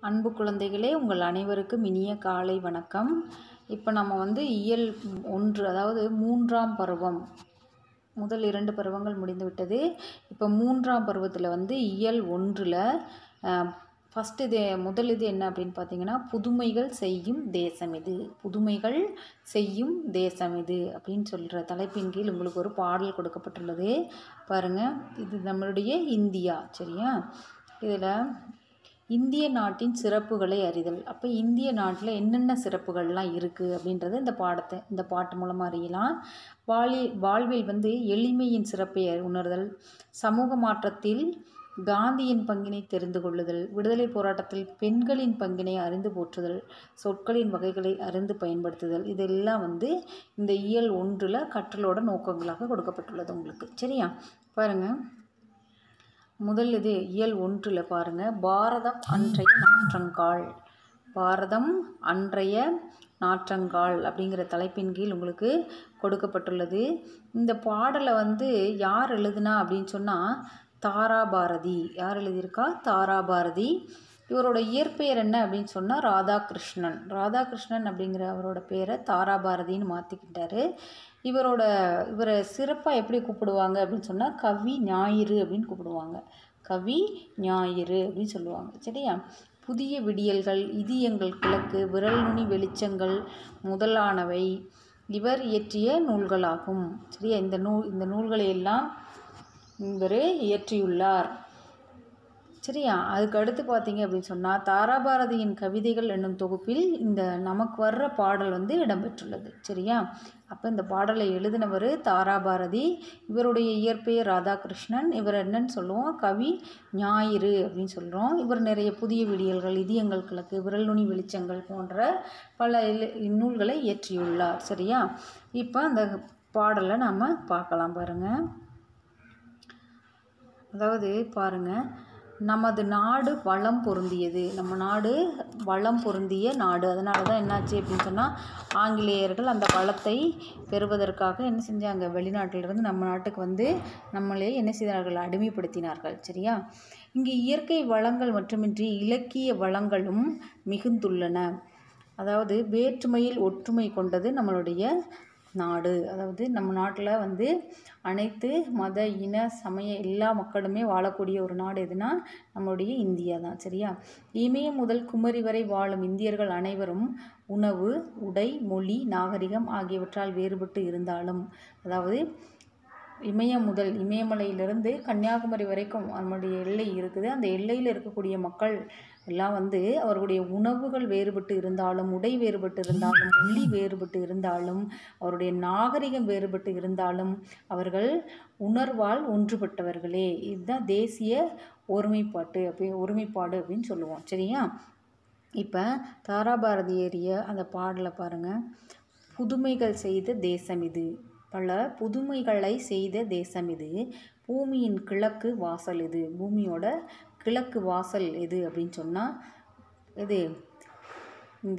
அன்பு குழந்தைகளே உங்கள் அனைவருக்கும் இனிய காலை வணக்கம் இப்போ நம்ம வந்து இயல் ஒன்று அதாவது மூன்றாம் பருவம் முதல் இரண்டு பருவங்கள் முடிந்துவிட்டது இப்போ மூன்றாம் பருவத்தில் வந்து இயல் ஒன்றில் ஃபஸ்ட்டு இது முதல் இது என்ன அப்படின்னு பார்த்தீங்கன்னா புதுமைகள் செய்யும் தேசம் இது புதுமைகள் செய்யும் தேசம் இது அப்படின்னு சொல்கிற தலைப்பின் கீழ் உங்களுக்கு ஒரு பாடல் கொடுக்கப்பட்டுள்ளது பாருங்கள் இது நம்மளுடைய இந்தியா சரியா இதில் இந்திய நாட்டின் சிறப்புகளை அறிதல் அப்போ இந்திய நாட்டில் என்னென்ன சிறப்புகள்லாம் இருக்குது அப்படின்றத இந்த பாடத்தை இந்த பாட்டு மூலமாக அறியலாம் வாழி வாழ்வில் வந்து எளிமையின் சிறப்பை உணர்தல் சமூக மாற்றத்தில் காந்தியின் பங்கினை தெரிந்து கொள்ளுதல் விடுதலை போராட்டத்தில் பெண்களின் பங்கினை அறிந்து போற்றுதல் சொற்களின் வகைகளை அறிந்து பயன்படுத்துதல் இதெல்லாம் வந்து இந்த இயல் ஒன்றில் கற்றலோட நோக்கங்களாக கொடுக்கப்பட்டுள்ளது உங்களுக்கு சரியா பாருங்கள் முதல் இது இயல் ஒன்றில் பாருங்கள் பாரதம் அன்றைய நாற்றங்கால் பாரதம் அன்றைய நாற்றங்கால் அப்படிங்கிற தலைப்பின் கீழ் உங்களுக்கு கொடுக்கப்பட்டுள்ளது இந்த பாடலை வந்து யார் எழுதுனா அப்படின்னு சொன்னால் தாராபாரதி யார் எழுதியிருக்கா தாராபாரதி இவரோட இயற்பெயர் என்ன அப்படின்னு சொன்னால் ராதாகிருஷ்ணன் ராதாகிருஷ்ணன் அப்படிங்கிற அவரோட பேரை தாராபாரதின்னு மாற்றிக்கிட்டாரு இவரோட இவரை சிறப்பாக எப்படி கூப்பிடுவாங்க அப்படின்னு சொன்னால் கவி ஞாயிறு அப்படின்னு கூப்பிடுவாங்க கவி ஞாயிறு அப்படின்னு சொல்லுவாங்க சரியா புதிய விடியல்கள் இதயங்கள் கிழக்கு விரல் நுனி வெளிச்சங்கள் முதலானவை இவர் இயற்றிய நூல்களாகும் சரியா இந்த நூல் இந்த நூல்களை எல்லாம் இவர் இயற்றியுள்ளார் சரியா அதுக்கு அடுத்து பார்த்தீங்க அப்படின்னு சொன்னால் தாராபாரதியின் கவிதைகள் என்னும் தொகுப்பில் இந்த நமக்கு வர்ற பாடல் வந்து இடம்பெற்றுள்ளது சரியா அப்போ இந்த பாடலை எழுதினவர் தாராபாரதி இவருடைய இயற்பெயர் ராதாகிருஷ்ணன் இவர் என்னன்னு சொல்லுவோம் கவி ஞாயிறு அப்படின்னு சொல்கிறோம் இவர் நிறைய புதிய விடியல்கள் இதயங்கள் கிழக்கு விரல் நுனி வெளிச்சங்கள் போன்ற பல நூல்களை இயற்றியுள்ளார் சரியா இப்போ அந்த பாடலை நாம் பார்க்கலாம் பாருங்கள் அதாவது பாருங்கள் நமது நாடு வளம் பொருந்தியது நம்ம நாடு வளம் பொருந்திய நாடு அதனால தான் என்னாச்சு அப்படின்னு சொன்னால் ஆங்கிலேயர்கள் அந்த வளத்தை பெறுவதற்காக என்ன செஞ்சாங்க வெளிநாட்டிலிருந்து நம்ம நாட்டுக்கு வந்து நம்மளே என்ன செய்தார்கள் அடிமைப்படுத்தினார்கள் சரியா இங்கு இயற்கை வளங்கள் மட்டுமின்றி இலக்கிய வளங்களும் மிகுந்துள்ளன அதாவது வேற்றுமையில் ஒற்றுமை கொண்டது நம்மளுடைய நாடு அதாவது நம்ம நாட்டில் வந்து அனைத்து மத இன சமய எல்லா மக்களுமே வாழக்கூடிய ஒரு நாடு எதுனா நம்மளுடைய இந்தியா தான் சரியா இமயம் முதல் குமரி வரை வாழும் இந்தியர்கள் அனைவரும் உணவு உடை மொழி நாகரிகம் ஆகியவற்றால் வேறுபட்டு இருந்தாலும் அதாவது இமயம் முதல் இமயமலையிலிருந்து கன்னியாகுமரி வரைக்கும் நம்மளுடைய எல்லை இருக்குது அந்த எல்லையில் இருக்கக்கூடிய மக்கள் எல்லாம் வந்து அவர்களுடைய உணவுகள் வேறுபட்டு இருந்தாலும் உடை வேறுபட்டு இருந்தாலும் மொழி வேறுபட்டு இருந்தாலும் அவருடைய நாகரிகம் வேறுபட்டு இருந்தாலும் அவர்கள் உணர்வால் ஒன்றுபட்டவர்களே இதுதான் தேசிய ஒருமைப்பாட்டு அப்படி ஒருமைப்பாடு அப்படின்னு சொல்லுவோம் சரியா இப்போ தாராபாரதி ஏறிய அந்த பாடலை பாருங்கள் புதுமைகள் செய்த தேசம் இது பல புதுமைகளை செய்த தேசம் இது பூமியின் கிழக்கு வாசல் இது பூமியோட கிழக்கு வாசல் எது அப்படின்னு சொன்னால் இது இந்த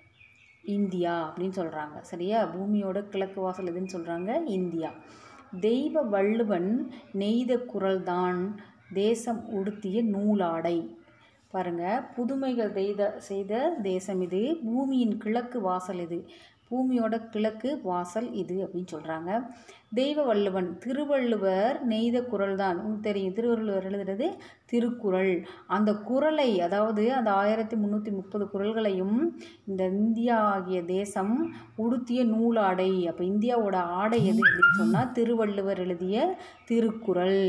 இந்தியா அப்படின்னு சொல்கிறாங்க சரியா பூமியோட கிழக்கு வாசல் எதுன்னு சொல்கிறாங்க இந்தியா தெய்வ வள்ளுவன் நெய்த குரல்தான் தேசம் உடுத்திய நூலாடை பாருங்கள் புதுமைகள் செய்த செய்த தேசம் இது பூமியின் கிழக்கு வாசல் இது பூமியோட கிழக்கு வாசல் இது அப்படின்னு சொல்கிறாங்க தெய்வ வள்ளுவன் திருவள்ளுவர் நெய்த குரல் தான் உங்களுக்கு தெரியும் திருவள்ளுவர் எழுதுறது திருக்குறள் அந்த குரலை அதாவது அந்த ஆயிரத்தி முந்நூற்றி முப்பது குரல்களையும் இந்த இந்தியா ஆகிய தேசம் உடுத்திய நூலாடை அப்போ இந்தியாவோட ஆடை எது அப்படின்னு சொன்னால் திருவள்ளுவர் எழுதிய திருக்குறள்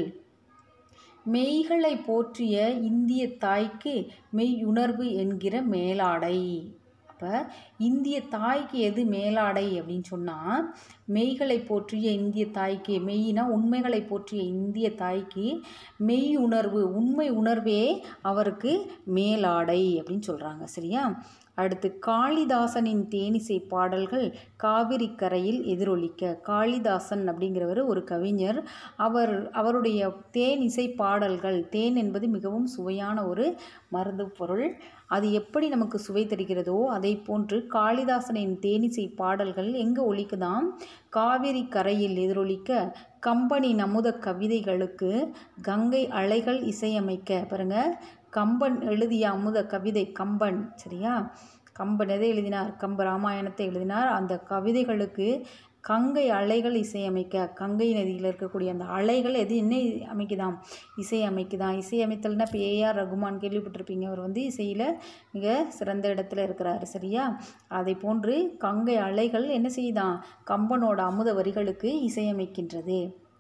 மெய்களை போற்றிய இந்திய தாய்க்கு மெய்யுணர்வு என்கிற மேலாடை அப்போ இந்திய தாய்க்கு எது மேலாடை அப்படின்னு சொன்னால் மெய்களை போற்றிய இந்திய தாய்க்கு மெய்னா உண்மைகளை போற்றிய இந்திய தாய்க்கு மெய் உணர்வு உண்மை உணர்வே அவருக்கு மேலாடை அப்படின்னு சொல்கிறாங்க சரியா அடுத்து காளிதாசனின் தேனிசை பாடல்கள் காவிரி கரையில் எதிரொலிக்க காளிதாசன் அப்படிங்கிறவர் ஒரு கவிஞர் அவர் அவருடைய தேனிசை பாடல்கள் தேன் என்பது மிகவும் சுவையான ஒரு மருந்து பொருள் அது எப்படி நமக்கு சுவை தருகிறதோ அதை போன்று காளிதாசனின் தேனிசை பாடல்கள் எங்கே ஒலிக்குதாம் காவிரி கரையில் எதிரொலிக்க கம்பனி நமுத கவிதைகளுக்கு கங்கை அலைகள் இசையமைக்க பாருங்க கம்பன் எழுதிய அமுத கவிதை கம்பன் சரியா கம்பன் எதை எழுதினார் கம்ப ராமாயணத்தை எழுதினார் அந்த கவிதைகளுக்கு கங்கை அலைகள் இசையமைக்க கங்கை நதியில் இருக்கக்கூடிய அந்த அலைகள் எது என்ன அமைக்குதாம் இசை அமைக்குதாம் இசை அமைத்தல்னா இப்போ ஏஆர் ரகுமான் கேள்விப்பட்டிருப்பீங்க அவர் வந்து இசையில் மிக சிறந்த இடத்துல இருக்கிறாரு சரியா அதை போன்று கங்கை அலைகள் என்ன செய்யுதாம் கம்பனோட அமுத வரிகளுக்கு இசையமைக்கின்றது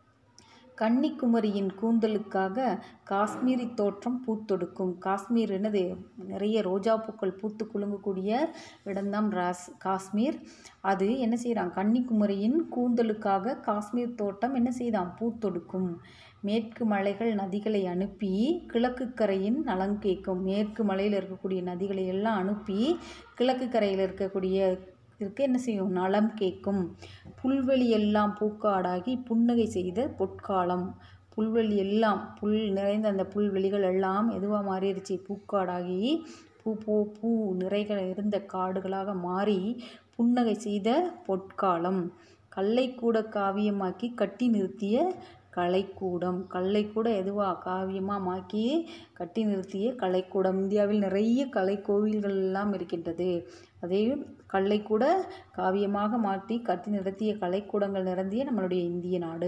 கன்னிக்குமரியின் கூந்தலுக்காக காஷ்மீரி தோற்றம் பூத்தொடுக்கும் காஷ்மீர் என்னது நிறைய ரோஜா பூக்கள் பூத்து குலுங்கக்கூடிய இடம்தான் ராஸ் காஷ்மீர் அது என்ன செய்கிறான் கன்னிக்குமரியின் கூந்தலுக்காக காஷ்மீர் தோட்டம் என்ன செய்தான் பூத்தொடுக்கும் மேற்கு மலைகள் நதிகளை அனுப்பி கிழக்கு கரையின் நலன் கேட்கும் மேற்கு மலையில் இருக்கக்கூடிய நதிகளை எல்லாம் அனுப்பி கிழக்கு கரையில் இருக்கக்கூடிய இருக்க என்ன செய்யும் நலம் கேட்கும் புல்வெளி எல்லாம் பூக்காடாகி புன்னகை செய்த பொற்காலம் புல்வெளி எல்லாம் புல் நிறைந்த அந்த புல்வெளிகள் எல்லாம் எதுவாக மாறிடுச்சு பூக்காடாகி பூ பூ பூ நிறைகள் இருந்த காடுகளாக மாறி புன்னகை செய்த பொற்காலம் கல்லை கூட காவியமாக்கி கட்டி நிறுத்திய கலைக்கூடம் கல்லை கூட எதுவாக காவியமாக மாக்கி கட்டி நிறுத்திய கலைக்கூடம் இந்தியாவில் நிறைய கலை கோவில்கள் எல்லாம் இருக்கின்றது அதையும் கல்லை கூட காவியமாக மாற்றி கட்டி நிறுத்திய கலைக்கூடங்கள் நிரம்பிய நம்மளுடைய இந்திய நாடு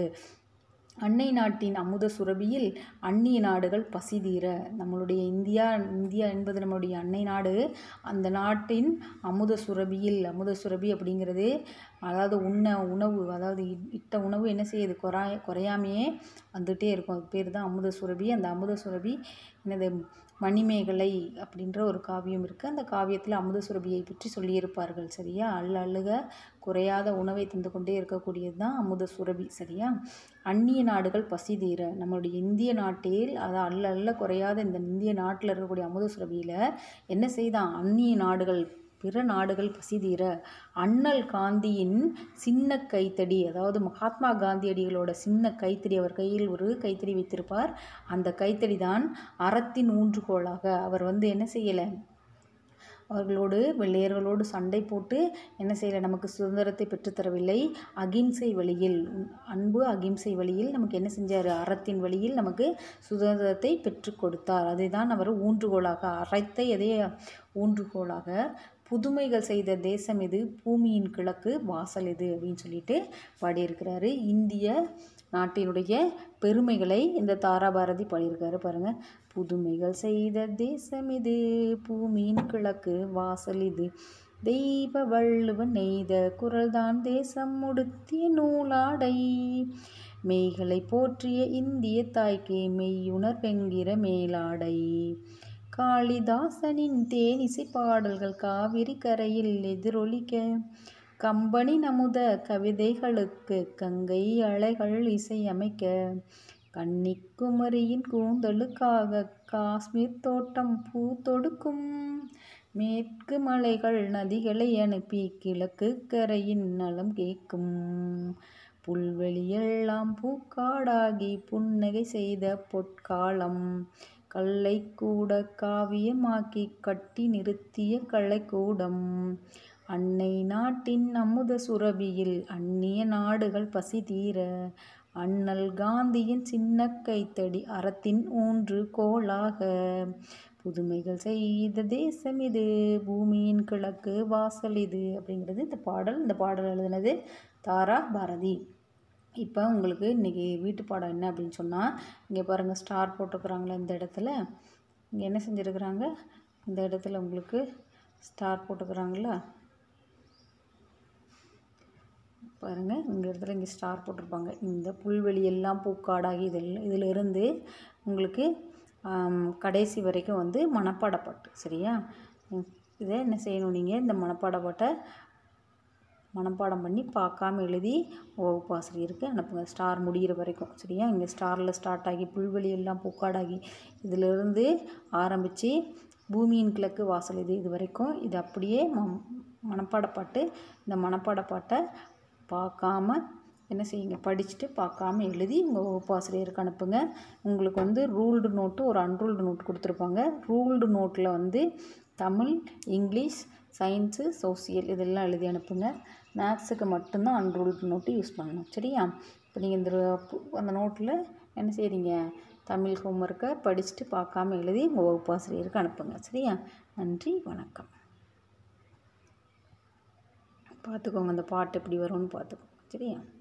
அன்னை நாட்டின் அமுத சுரபியில் அந்நிய நாடுகள் பசிதீர நம்மளுடைய இந்தியா இந்தியா என்பது நம்மளுடைய அன்னை நாடு அந்த நாட்டின் அமுத சுரபியில் அமுத சுரபி அப்படிங்கிறது அதாவது உண்ண உணவு அதாவது இ- இட்ட உணவு என்ன செய்யுது குறாய குறையாமையே வந்துட்டே இருக்கும் அது பேர் தான் அமுத சுரபி அந்த அமுத சுரபி என்னது மணிமேகலை அப்படின்ற ஒரு காவியம் இருக்குது அந்த காவியத்தில் அமுத சுரபியை பற்றி சொல்லியிருப்பார்கள் சரியா அள்ள அழுக குறையாத உணவை தந்து கொண்டே இருக்கக்கூடியது தான் அமுத சுரபி சரியா அந்நிய நாடுகள் பசி தீர நம்மளுடைய இந்திய நாட்டில் அது அள்ள அள்ள குறையாத இந்த இந்திய நாட்டில் இருக்கக்கூடிய அமுத சுரபியில் என்ன செய்தான் அந்நிய நாடுகள் பிற நாடுகள் பசி தீர அண்ணல் காந்தியின் சின்ன கைத்தடி அதாவது மகாத்மா காந்தியடிகளோட சின்ன கைத்தடி அவர் கையில் ஒரு கைத்தடி வைத்திருப்பார் அந்த கைத்தடி தான் அறத்தின் ஊன்றுகோலாக அவர் வந்து என்ன செய்யலை அவர்களோடு வெள்ளையர்களோடு சண்டை போட்டு என்ன செய்யலை நமக்கு சுதந்திரத்தை பெற்றுத்தரவில்லை அகிம்சை வழியில் அன்பு அகிம்சை வழியில் நமக்கு என்ன செஞ்சார் அறத்தின் வழியில் நமக்கு சுதந்திரத்தை பெற்றுக் கொடுத்தார் அதை தான் அவர் ஊன்றுகோலாக அறத்தை எதைய ஊன்றுகோலாக புதுமைகள் செய்த தேசம் இது பூமியின் கிழக்கு வாசல் இது அப்படின்னு சொல்லிட்டு பாடியிருக்கிறாரு இந்திய நாட்டினுடைய பெருமைகளை இந்த தாராபாரதி பாடியிருக்காரு பாருங்க புதுமைகள் செய்த தேசம் இது பூமியின் கிழக்கு வாசல் இது தெய்வ வள்ளுவன் நெய்த குரல்தான் தேசம் உடுத்திய நூலாடை மெய்களை போற்றிய இந்திய தாய்க்கு மெய்யுணர்வென்கிற மேலாடை காளிதாசனின் தேனிசை பாடல்கள் காவிரி கரையில் எதிரொலிக்க கம்பனின் அமுத கவிதைகளுக்கு கங்கை அலைகள் இசையமைக்க கன்னிக்குமரியின் கூந்தலுக்காக காஷ்மீர் தோட்டம் பூ தொடுக்கும் மேற்கு மலைகள் நதிகளை அனுப்பி கிழக்கு கரையின் நலம் கேட்கும் புல்வெளியெல்லாம் பூக்காடாகி புன்னகை செய்த பொற்காலம் கல்லை கூட காவியமாக்கி கட்டி நிறுத்திய கலைக்கூடம் அன்னை நாட்டின் அமுத சுரபியில் அந்நிய நாடுகள் பசி தீர அண்ணல் காந்தியின் சின்ன கைத்தடி அறத்தின் ஊன்று கோலாக புதுமைகள் செய்த தேசம் இது பூமியின் கிழக்கு வாசல் இது அப்படிங்கிறது இந்த பாடல் இந்த பாடல் எழுதினது தாரா பாரதி இப்போ உங்களுக்கு இன்றைக்கி வீட்டு பாடம் என்ன அப்படின்னு சொன்னால் இங்கே பாருங்கள் ஸ்டார் போட்டிருக்குறாங்களே இந்த இடத்துல இங்கே என்ன செஞ்சுருக்குறாங்க இந்த இடத்துல உங்களுக்கு ஸ்டார் போட்டுக்கிறாங்களா பாருங்கள் இந்த இடத்துல இங்கே ஸ்டார் போட்டிருப்பாங்க இந்த புல்வெளி எல்லாம் பூக்காடாகி இதில் இதிலிருந்து உங்களுக்கு ஆம், கடைசி வரைக்கும் வந்து மனப்பாட பாட்டு சரியா ம், இதை என்ன செய்யணும் நீங்கள் இந்த மனப்பாட பாட்டை மனப்பாடம் பண்ணி பார்க்காம எழுதி வகுப்பாசிரியருக்கு அனுப்புங்க ஸ்டார் முடிகிற வரைக்கும் சரியா இங்கே ஸ்டாரில் ஸ்டார்ட் ஆகி புல்வெளி எல்லாம் பூக்காடாகி இதிலிருந்து ஆரம்பித்து பூமியின் கிழக்கு வாசல் இது இது வரைக்கும் இது அப்படியே ம- மனப்பாட பாட்டு இந்த மனப்பாட பாட்டை பார்க்காம என்ன செய்யுங்க படிச்சுட்டு பார்க்காம எழுதி உங்கள் வகுப்பாசிரியருக்கு அனுப்புங்க உங்களுக்கு வந்து ரூல்டு நோட்டு ஒரு அன்ரூல்டு நோட் கொடுத்துருப்பாங்க ரூல்டு நோட்டில் வந்து தமிழ் இங்கிலீஷ் சயின்ஸு சோசியல் இதெல்லாம் எழுதி அனுப்புங்க மேக்ஸுக்கு மட்டும்தான் அன்ரூல்டு நோட்டு யூஸ் பண்ணணும் சரியா இப்போ நீங்கள் இந்த ரு- அந்த நோட்டில் என்ன செய்கிறீங்க தமிழ் ஹோம்ஒர்க்கை படிச்சுட்டு பார்க்காம எழுதி உங்கள் வகுப்பாசிரியருக்கு அனுப்புங்க சரியா நன்றி வணக்கம் பார்த்துக்கோங்க அந்த பாட்டு எப்படி வரும்னு பார்த்துக்கோங்க சரியா